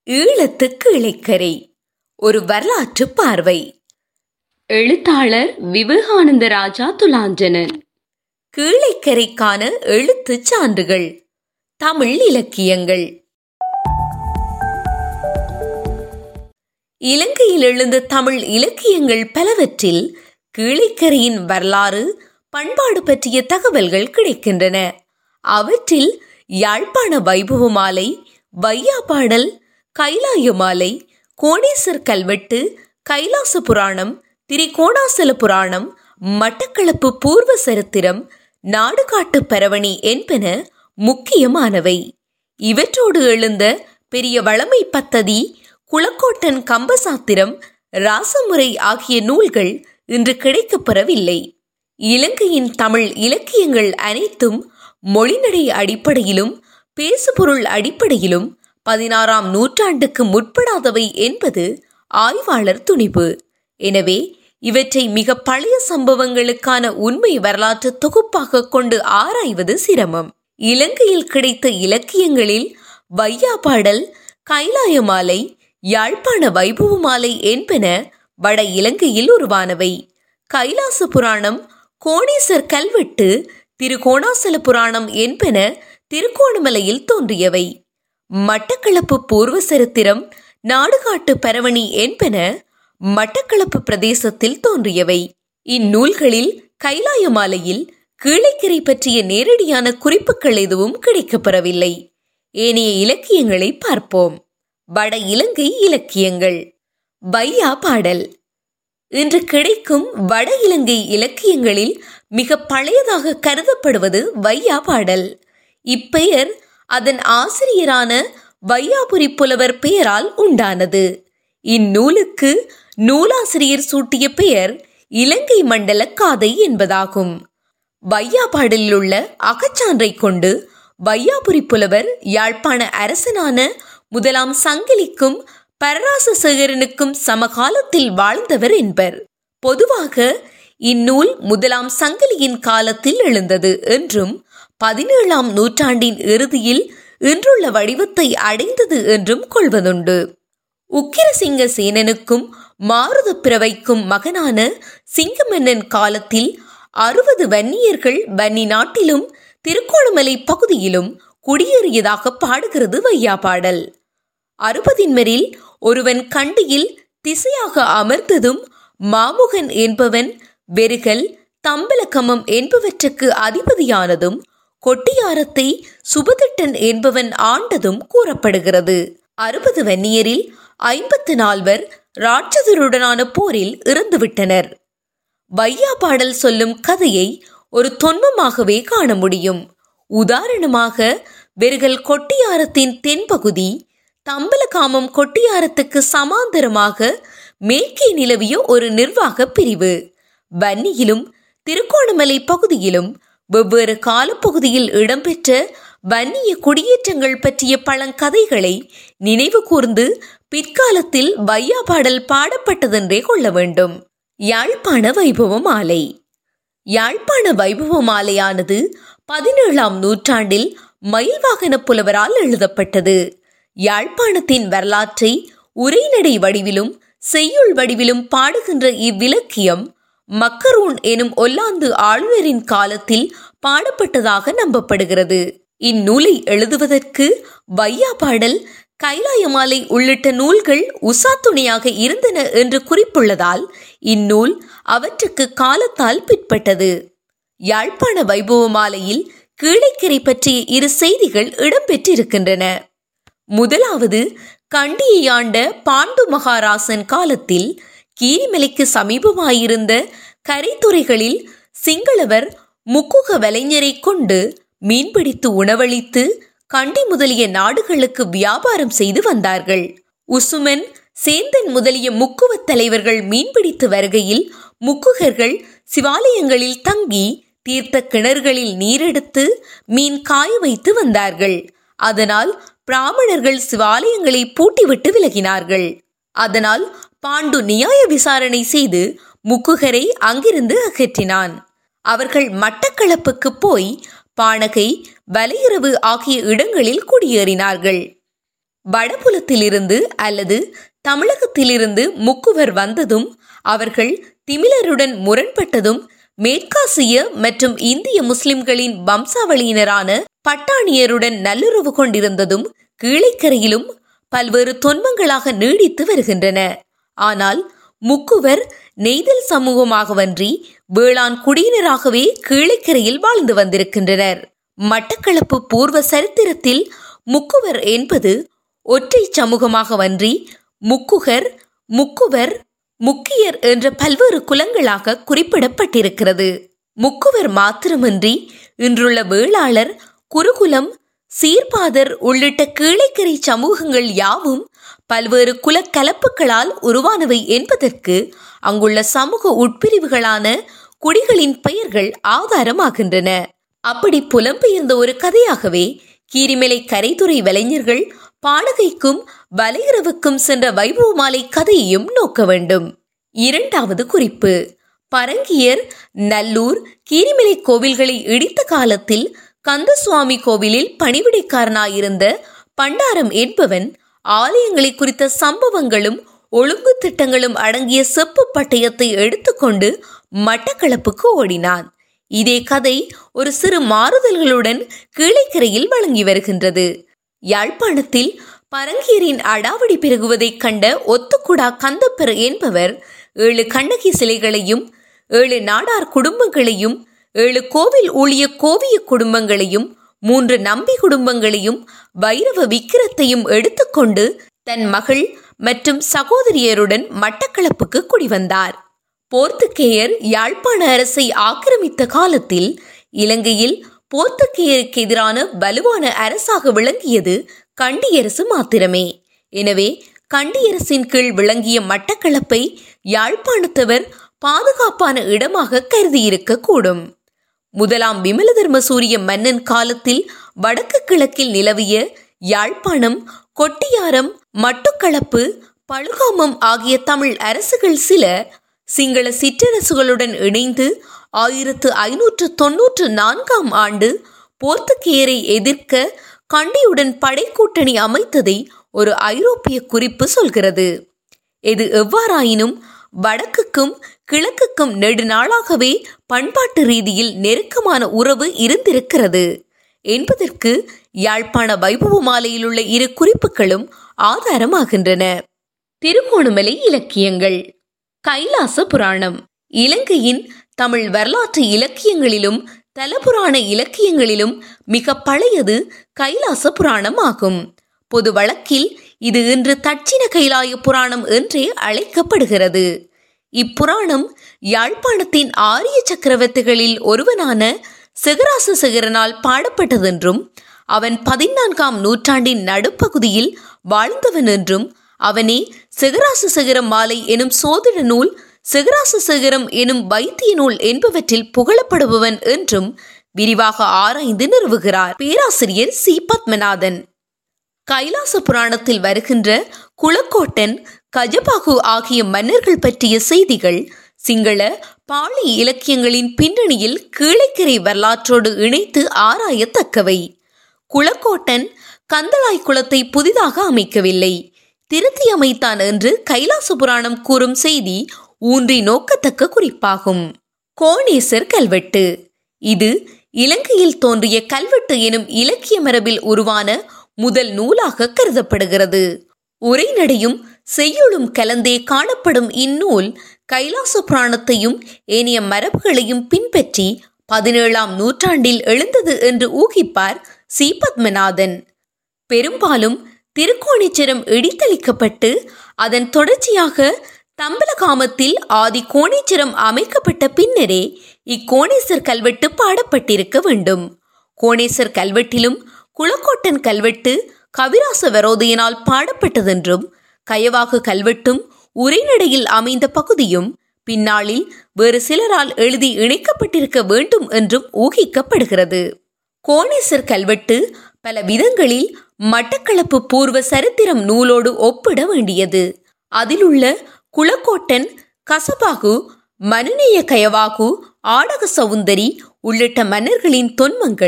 ஈழத்து கிளைக்கரை ஒரு வரலாற்று பார்வை எழுத்தாளர் விவேகானந்த ராஜா துலாஞ்சனன் கீழைக்கரைக்கான எழுத்துச் சான்றுகள் தமிழ் இலக்கியங்கள் இலங்கையில் எழுந்த தமிழ் இலக்கியங்கள் பலவற்றில் கீழைக்கரையின் வரலாறு பண்பாடு பற்றிய தகவல்கள் கிடைக்கின்றன அவற்றில் யாழ்ப்பாண வைபவ மாலை வையா பாடல் கைலாய மாலை கோணேசர் கல்வெட்டு கைலாச புராணம் திரிகோணாசல புராணம் மட்டக்களப்பு பூர்வ சரித்திரம் நாடுகாட்டு பரவணி என்பன முக்கியமானவை இவற்றோடு எழுந்த பெரிய வளமை பத்ததி குளக்கோட்டன் கம்பசாத்திரம் ராசமுறை ஆகிய நூல்கள் இன்று கிடைக்கப்பெறவில்லை இலங்கையின் தமிழ் இலக்கியங்கள் அனைத்தும் மொழிநடை அடிப்படையிலும் பேசுபொருள் அடிப்படையிலும் பதினாறாம் நூற்றாண்டுக்கு முற்படாதவை என்பது ஆய்வாளர் துணிவு எனவே இவற்றை மிக பழைய சம்பவங்களுக்கான உண்மை வரலாற்று தொகுப்பாக கொண்டு ஆராய்வது சிரமம் இலங்கையில் கிடைத்த இலக்கியங்களில் வையா பாடல் கைலாய மாலை யாழ்ப்பாண வைபவ மாலை என்பன வட இலங்கையில் உருவானவை கைலாச புராணம் கோணேசர் கல்வெட்டு திருகோணாசல புராணம் என்பன திருகோணமலையில் தோன்றியவை மட்டக்களப்பு பூர்வ சரித்திரம் நாடுகாட்டு பரவணி என்பன மட்டக்களப்பு பிரதேசத்தில் தோன்றியவை இந்நூல்களில் கைலாய மாலையில் கீழைக்கரை பற்றிய நேரடியான குறிப்புகள் எதுவும் கிடைக்கப்பெறவில்லை ஏனைய இலக்கியங்களை பார்ப்போம் வட இலங்கை இலக்கியங்கள் வையா பாடல் இன்று கிடைக்கும் வட இலங்கை இலக்கியங்களில் மிக பழையதாக கருதப்படுவது வையா பாடல் இப்பெயர் அதன் ஆசிரியரான வையாபுரி புலவர் பெயரால் உண்டானது இந்நூலுக்கு நூலாசிரியர் சூட்டிய பெயர் இலங்கை மண்டல காதை என்பதாகும் வையா பாடலில் உள்ள அகச்சான்றை கொண்டு வையாபுரி புலவர் யாழ்ப்பாண அரசனான முதலாம் சங்கிலிக்கும் பரராசசேகரனுக்கும் சமகாலத்தில் வாழ்ந்தவர் என்பர் பொதுவாக இந்நூல் முதலாம் சங்கிலியின் காலத்தில் எழுந்தது என்றும் பதினேழாம் நூற்றாண்டின் இறுதியில் இன்றுள்ள வடிவத்தை அடைந்தது என்றும் கொள்வதுண்டு உக்கிரசிங்க சேனனுக்கும் மாருத பிறவைக்கும் மகனான சிங்கமன்னன் காலத்தில் அறுபது வன்னியர்கள் வன்னி நாட்டிலும் திருக்கோணமலை பகுதியிலும் குடியேறியதாக பாடுகிறது வையா பாடல் அறுபதின்மரில் ஒருவன் கண்டியில் திசையாக அமர்ந்ததும் மாமுகன் என்பவன் வெறுகல் தம்பலக்கமம் என்பவற்றுக்கு அதிபதியானதும் கொட்டியாரத்தை சுபதிட்டன் என்பவன் ஆண்டதும் கூறப்படுகிறது அறுபது வன்னியரில் ஐம்பத்து நால்வர் ராட்சதருடனான போரில் இறந்துவிட்டனர் வையா பாடல் சொல்லும் கதையை ஒரு தொன்மமாகவே காண முடியும் உதாரணமாக வெறுகல் கொட்டியாரத்தின் தென்பகுதி தம்பலகாமம் கொட்டியாரத்துக்கு சமாந்தரமாக மேற்கே நிலவிய ஒரு நிர்வாக பிரிவு வன்னியிலும் திருக்கோணமலை பகுதியிலும் வெவ்வேறு காலப்பகுதியில் இடம்பெற்ற வன்னிய குடியேற்றங்கள் பற்றிய பழங்கதைகளை நினைவு கூர்ந்து பிற்காலத்தில் வையா பாடல் பாடப்பட்டதென்றே கொள்ள வேண்டும் யாழ்ப்பாண வைபவ மாலை யாழ்ப்பாண வைபவ மாலையானது பதினேழாம் நூற்றாண்டில் மயில்வாகன புலவரால் எழுதப்பட்டது யாழ்ப்பாணத்தின் வரலாற்றை உரைநடை வடிவிலும் செய்யுள் வடிவிலும் பாடுகின்ற இவ்விலக்கியம் மக்கரூன் எனும் ஒல்லாந்து ஆளுநரின் காலத்தில் பாடப்பட்டதாக நம்பப்படுகிறது இந்நூலை எழுதுவதற்கு வையா பாடல் கைலாயமாலை உள்ளிட்ட நூல்கள் உசா துணையாக இருந்தன என்று குறிப்புள்ளதால் இந்நூல் அவற்றுக்கு காலத்தால் பிற்பட்டது யாழ்ப்பாண வைபவ மாலையில் கீழைக்கரை பற்றிய இரு செய்திகள் இடம்பெற்றிருக்கின்றன முதலாவது கண்டியை ஆண்ட பாண்டு மகாராசன் காலத்தில் கீரிமலைக்கு சமீபமாயிருந்த கரைத்துறைகளில் சிங்களவர் முக்குக வலைஞரை கொண்டு மீன்பிடித்து உணவளித்து கண்டி முதலிய நாடுகளுக்கு வியாபாரம் செய்து வந்தார்கள் உசுமன் சேந்தன் முதலிய முக்குவத் தலைவர்கள் மீன்பிடித்து வருகையில் முக்குகர்கள் சிவாலயங்களில் தங்கி தீர்த்த கிணறுகளில் நீரெடுத்து மீன் காய வைத்து வந்தார்கள் அதனால் பிராமணர்கள் சிவாலயங்களை பூட்டிவிட்டு விலகினார்கள் அதனால் பாண்டு நியாய விசாரணை செய்து முக்குகரை அங்கிருந்து அகற்றினான் அவர்கள் மட்டக்களப்புக்கு போய் பானகை வலையுறவு ஆகிய இடங்களில் குடியேறினார்கள் வடபுலத்திலிருந்து அல்லது தமிழகத்திலிருந்து முக்குவர் வந்ததும் அவர்கள் திமிலருடன் முரண்பட்டதும் மேற்காசிய மற்றும் இந்திய முஸ்லிம்களின் வம்சாவளியினரான பட்டாணியருடன் நல்லுறவு கொண்டிருந்ததும் கீழைக்கரையிலும் பல்வேறு தொன்மங்களாக நீடித்து வருகின்றன ஆனால் முக்குவர் நெய்தல் சமூகமாகவன்றி வேளாண் குடியினராகவே கீழைக்கரையில் வாழ்ந்து வந்திருக்கின்றனர் மட்டக்களப்பு பூர்வ சரித்திரத்தில் முக்குவர் என்பது ஒற்றை சமூகமாகவன்றி முக்குகர் முக்குவர் முக்கியர் என்ற பல்வேறு குலங்களாக குறிப்பிடப்பட்டிருக்கிறது முக்குவர் மாத்திரமின்றி இன்றுள்ள வேளாளர் குருகுலம் சீர்பாதர் உள்ளிட்ட கீழைக்கரை சமூகங்கள் யாவும் பல்வேறு குல கலப்புகளால் உருவானவை என்பதற்கு அங்குள்ள சமூக உட்பிரிவுகளான குடிகளின் பெயர்கள் ஆதாரமாகின்றன அப்படி புலம்பெயர்ந்த ஒரு கதையாகவே கீரிமலை கரைத்துறை வலைஞர்கள் பாலகைக்கும் வலையுறவுக்கும் சென்ற வைபவமாலை கதையையும் நோக்க வேண்டும் இரண்டாவது குறிப்பு பரங்கியர் நல்லூர் கீரிமலை கோவில்களை இடித்த காலத்தில் கந்தசுவாமி கோவிலில் பணிவிடைக்காரனாயிருந்த பண்டாரம் என்பவன் ஆலயங்களை குறித்த சம்பவங்களும் ஒழுங்கு திட்டங்களும் அடங்கிய செப்பு பட்டயத்தை எடுத்துக்கொண்டு மட்டக்களப்புக்கு ஓடினான் இதே கதை ஒரு சிறு மாறுதல்களுடன் கீழைக்கரையில் வழங்கி வருகின்றது யாழ்ப்பாணத்தில் பரங்கியரின் அடாவடி பெருகுவதைக் கண்ட ஒத்துக்குடா கந்தப்பர் என்பவர் ஏழு கண்ணகி சிலைகளையும் ஏழு நாடார் குடும்பங்களையும் ஏழு கோவில் ஊழிய கோவிய குடும்பங்களையும் மூன்று நம்பி குடும்பங்களையும் வைரவ விக்கிரத்தையும் எடுத்துக்கொண்டு தன் மகள் மற்றும் சகோதரியருடன் மட்டக்களப்புக்கு குடிவந்தார் போர்த்துகேயர் யாழ்ப்பாண அரசை ஆக்கிரமித்த காலத்தில் இலங்கையில் போர்த்துகேயருக்கு எதிரான வலுவான அரசாக விளங்கியது கண்டியரசு மாத்திரமே எனவே கண்டியரசின் கீழ் விளங்கிய மட்டக்களப்பை யாழ்ப்பாணத்தவர் பாதுகாப்பான இடமாக கருதியிருக்க கூடும் முதலாம் விமலதர்ம சூரிய மன்னன் காலத்தில் வடக்கு கிழக்கில் நிலவிய யாழ்ப்பாணம் கொட்டியாரம் மட்டுக்களப்பு பழுகாமம் ஆகிய தமிழ் அரசுகள் சில சிங்கள சிற்றரசுகளுடன் இணைந்து ஆயிரத்து ஐநூற்று தொன்னூற்று நான்காம் ஆண்டு போர்த்துகேயரை எதிர்க்க கண்டியுடன் படைக்கூட்டணி அமைத்ததை ஒரு ஐரோப்பிய குறிப்பு சொல்கிறது இது எவ்வாறாயினும் வடக்குக்கும் கிழக்குக்கும் நெடுநாளாகவே பண்பாட்டு ரீதியில் நெருக்கமான உறவு இருந்திருக்கிறது என்பதற்கு யாழ்ப்பாண வைபவ மாலையில் உள்ள இரு குறிப்புகளும் ஆதாரமாகின்றன திருகோணமலை இலக்கியங்கள் கைலாச புராணம் இலங்கையின் தமிழ் வரலாற்று இலக்கியங்களிலும் தலபுராண இலக்கியங்களிலும் மிக பழையது கைலாச புராணம் ஆகும் பொது வழக்கில் இது இன்று தட்சிண கைலாய புராணம் என்றே அழைக்கப்படுகிறது இப்புராணம் யாழ்ப்பாணத்தின் ஆரிய சக்கரவர்த்திகளில் ஒருவனான சிகராச சிகரனால் பாடப்பட்டதென்றும் அவன் பதினான்காம் நூற்றாண்டின் நடுப்பகுதியில் வாழ்ந்தவன் என்றும் அவனே சிகராச சிகரம் மாலை எனும் சோதிட நூல் சிகராச சிகரம் எனும் வைத்திய நூல் என்பவற்றில் புகழப்படுபவன் என்றும் விரிவாக ஆராய்ந்து நிறுவுகிறார் பேராசிரியர் சி பத்மநாதன் கைலாச புராணத்தில் வருகின்ற குளக்கோட்டன் கஜபாகு ஆகிய மன்னர்கள் பற்றிய செய்திகள் சிங்கள பாளி இலக்கியங்களின் பின்னணியில் கீழைக்கரை வரலாற்றோடு இணைத்து ஆராயத்தக்கவை குளக்கோட்டன் கந்தளாய் குளத்தை புதிதாக அமைக்கவில்லை திருத்தி அமைத்தான் என்று கைலாச புராணம் கூறும் செய்தி ஊன்றி நோக்கத்தக்க குறிப்பாகும் கோணேசர் கல்வெட்டு இது இலங்கையில் தோன்றிய கல்வெட்டு எனும் இலக்கிய மரபில் உருவான முதல் நூலாக கருதப்படுகிறது உரைநடையும் செய்யுளும் கலந்தே காணப்படும் இந்நூல் கைலாச புராணத்தையும் ஏனைய மரபுகளையும் பின்பற்றி பதினேழாம் நூற்றாண்டில் எழுந்தது என்று ஊகிப்பார் சி பத்மநாதன் பெரும்பாலும் திருக்கோணேச்சரம் இடித்தளிக்கப்பட்டு அதன் தொடர்ச்சியாக தம்பலகாமத்தில் ஆதி கோணேச்சரம் அமைக்கப்பட்ட பின்னரே இக்கோணேசர் கல்வெட்டு பாடப்பட்டிருக்க வேண்டும் கோணேசர் கல்வெட்டிலும் குளக்கோட்டன் கல்வெட்டு கவிராச வரோதையினால் பாடப்பட்டதென்றும் கயவாகு கல்வெட்டும் உரைநடையில் அமைந்த பகுதியும் பின்னாளில் வேறு சிலரால் எழுதி இணைக்கப்பட்டிருக்க வேண்டும் என்றும் ஊகிக்கப்படுகிறது கோணேசர் கல்வெட்டு பல விதங்களில் மட்டக்களப்பு பூர்வ சரித்திரம் நூலோடு ஒப்பிட வேண்டியது அதிலுள்ள குளக்கோட்டன் கசபாகு மனுநேய கயவாகு ஆடக சவுந்தரி உள்ளிட்ட மன்னர்களின் தொன்மங்கள்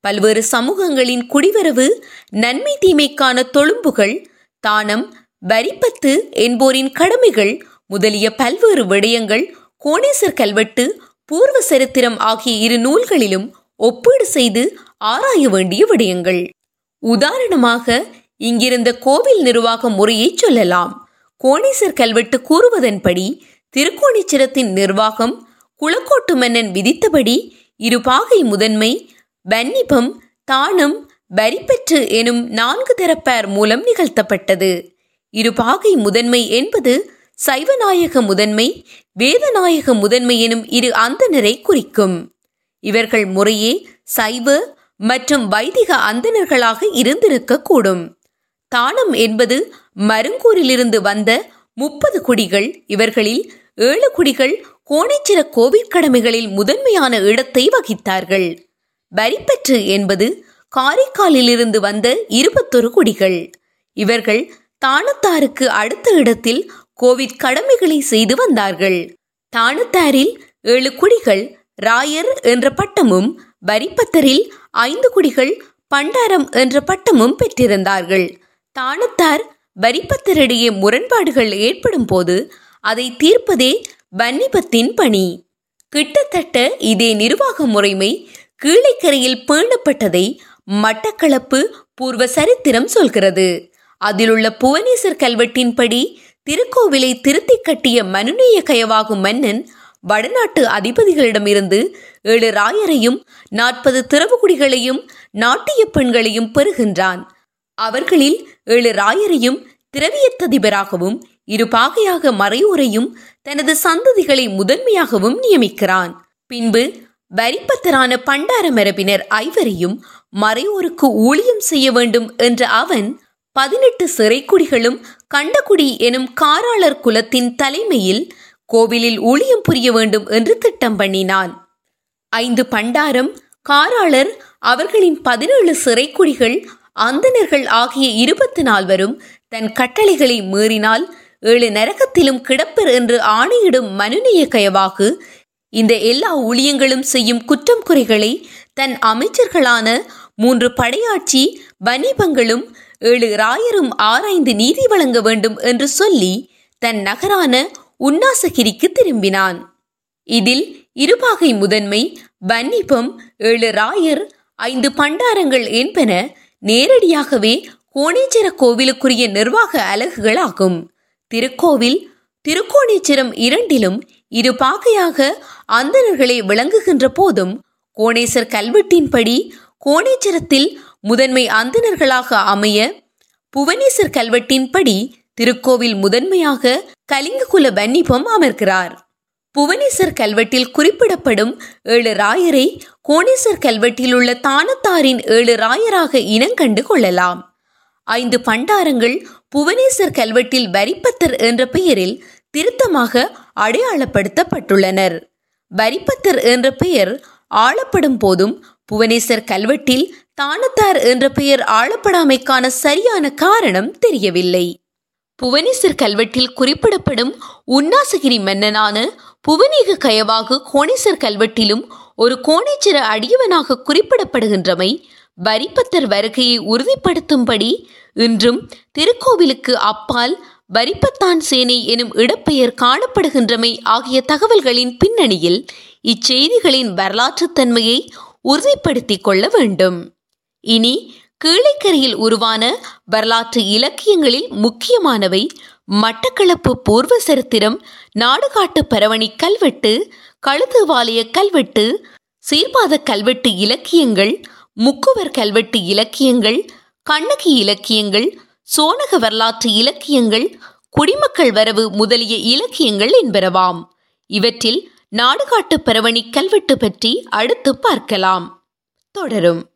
பல்வேறு சமூகங்களின் குடிவரவு நன்மை தீமைக்கான தொழும்புகள் தானம் வரிப்பத்து என்போரின் கடமைகள் முதலிய பல்வேறு விடயங்கள் கோணேசர் கல்வெட்டு பூர்வ சரித்திரம் ஆகிய இரு நூல்களிலும் ஒப்பீடு செய்து ஆராய வேண்டிய விடயங்கள் உதாரணமாக இங்கிருந்த கோவில் நிர்வாக முறையை சொல்லலாம் கோணேசர் கல்வெட்டு கூறுவதன்படி திருக்கோணேச்சரத்தின் நிர்வாகம் குளக்கோட்டு மன்னன் விதித்தபடி இருபாகை முதன்மை வன்னிபம் தானம் வரிப்பற்று எனும் நான்கு தரப்பார் மூலம் நிகழ்த்தப்பட்டது இருபாகை முதன்மை என்பது சைவநாயக முதன்மை வேதநாயக முதன்மை எனும் இரு அந்தனரை குறிக்கும் இவர்கள் முறையே சைவ மற்றும் வைதிக அந்தணர்களாக இருந்திருக்கக்கூடும் தானம் என்பது மருங்கூரிலிருந்து வந்த முப்பது குடிகள் இவர்களில் ஏழு குடிகள் கோணேச்சிர கோவில் கடமைகளில் முதன்மையான இடத்தை வகித்தார்கள் வரிப்பற்று என்பது காரைக்காலிலிருந்து வந்த இருபத்தொரு குடிகள் இவர்கள் தானத்தாருக்கு அடுத்த இடத்தில் கோவிட் கடமைகளை செய்து வந்தார்கள் தானத்தாரில் ஏழு குடிகள் ராயர் என்ற பட்டமும் வரிப்பத்தரில் ஐந்து குடிகள் பண்டாரம் என்ற பட்டமும் பெற்றிருந்தார்கள் தானத்தார் வரிப்பத்தரிடையே முரண்பாடுகள் ஏற்படும் போது அதை தீர்ப்பதே வன்னிபத்தின் பணி கிட்டத்தட்ட இதே நிர்வாக முறைமை கீழைக்கரையில் பேணப்பட்டதை மட்டக்களப்பு பூர்வ சரித்திரம் சொல்கிறது அதிலுள்ள புவனேசர் கல்வெட்டின்படி திருக்கோவிலை திருத்தி கட்டிய மனுநேய கயவாகும் மன்னன் வடநாட்டு அதிபதிகளிடமிருந்து ஏழு ராயரையும் நாற்பது திறவுகுடிகளையும் நாட்டிய பெண்களையும் பெறுகின்றான் அவர்களில் ஏழு ராயரையும் திரவியத்ததிபராகவும் இரு பாகையாக மறையோரையும் தனது சந்ததிகளை முதன்மையாகவும் நியமிக்கிறான் பின்பு வரிப்பத்தரான பண்டார மரபினர் ஐவரையும் மறையோருக்கு ஊழியம் செய்ய வேண்டும் என்ற அவன் பதினெட்டு சிறைக்குடிகளும் கண்டகுடி எனும் காராளர் குலத்தின் தலைமையில் கோவிலில் ஊழியம் புரிய வேண்டும் என்று திட்டம் பண்ணினான் ஐந்து பண்டாரம் காராளர் அவர்களின் பதினேழு சிறைக்குடிகள் அந்தணர்கள் ஆகிய இருபத்தி நால்வரும் தன் கட்டளைகளை மீறினால் ஏழு நரகத்திலும் கிடப்பர் என்று ஆணையிடும் மனுநேய கயவாகு இந்த எல்லா ஊழியங்களும் செய்யும் குற்றம் குறைகளை தன் அமைச்சர்களான மூன்று படையாட்சி வணிபங்களும் ஏழு ராயரும் ஆராய்ந்து நீதி வழங்க வேண்டும் என்று சொல்லி தன் நகரான உன்னாசகிரிக்கு திரும்பினான் இதில் இருபாகை முதன்மை வன்னிபம் ஏழு ராயர் ஐந்து பண்டாரங்கள் என்பன நேரடியாகவே கோணேச்சர கோவிலுக்குரிய நிர்வாக அலகுகளாகும் திருக்கோவில் திருக்கோணேச்சரம் இரண்டிலும் இரு பாகையாக அந்தணர்களே விளங்குகின்ற போதும் கோணேசர் கல்வெட்டின்படி கோணேச்சரத்தில் முதன்மை அந்தணர்களாக அமைய புவனேசர் கல்வெட்டின்படி திருக்கோவில் முதன்மையாக கலிங்ககுல வன்னிபம் அமர்கிறார் புவனேசர் கல்வெட்டில் குறிப்பிடப்படும் ஏழு ராயரை கோணேசர் கல்வெட்டில் உள்ள தானத்தாரின் ஏழு ராயராக இனங்கண்டு கொள்ளலாம் ஐந்து பண்டாரங்கள் புவனேசர் கல்வெட்டில் வரிப்பத்தர் என்ற பெயரில் திருத்தமாக அடையாளப்படுத்தப்பட்டுள்ளனர் வரிப்பத்தர் என்ற பெயர் ஆளப்படும் போதும் புவனேசர் கல்வெட்டில் தானத்தார் என்ற பெயர் ஆளப்படாமைக்கான சரியான காரணம் தெரியவில்லை புவனேசர் கல்வெட்டில் குறிப்பிடப்படும் உன்னாசகிரி மன்னனான புவனீக கயவாகு கோணேசர் கல்வெட்டிலும் ஒரு கோணேச்சர அடியவனாக குறிப்பிடப்படுகின்றமை வரிப்பத்தர் வருகையை உறுதிப்படுத்தும்படி இன்றும் திருக்கோவிலுக்கு அப்பால் வரிப்பத்தான் சேனை எனும் இடப்பெயர் காணப்படுகின்றமை ஆகிய தகவல்களின் பின்னணியில் இச்செய்திகளின் வரலாற்றுத் தன்மையை உறுதிப்படுத்திக் கொள்ள வேண்டும் இனி கீழைக்கரையில் உருவான வரலாற்று இலக்கியங்களில் முக்கியமானவை மட்டக்களப்பு பூர்வ சரித்திரம் நாடுகாட்டு பரவணி கல்வெட்டு கழுத்துவாலய கல்வெட்டு சீர்பாத கல்வெட்டு இலக்கியங்கள் முக்குவர் கல்வெட்டு இலக்கியங்கள் கண்ணகி இலக்கியங்கள் சோனக வரலாற்று இலக்கியங்கள் குடிமக்கள் வரவு முதலிய இலக்கியங்கள் என்பனவாம் இவற்றில் நாடுகாட்டு பரவணி கல்வெட்டு பற்றி அடுத்து பார்க்கலாம் தொடரும்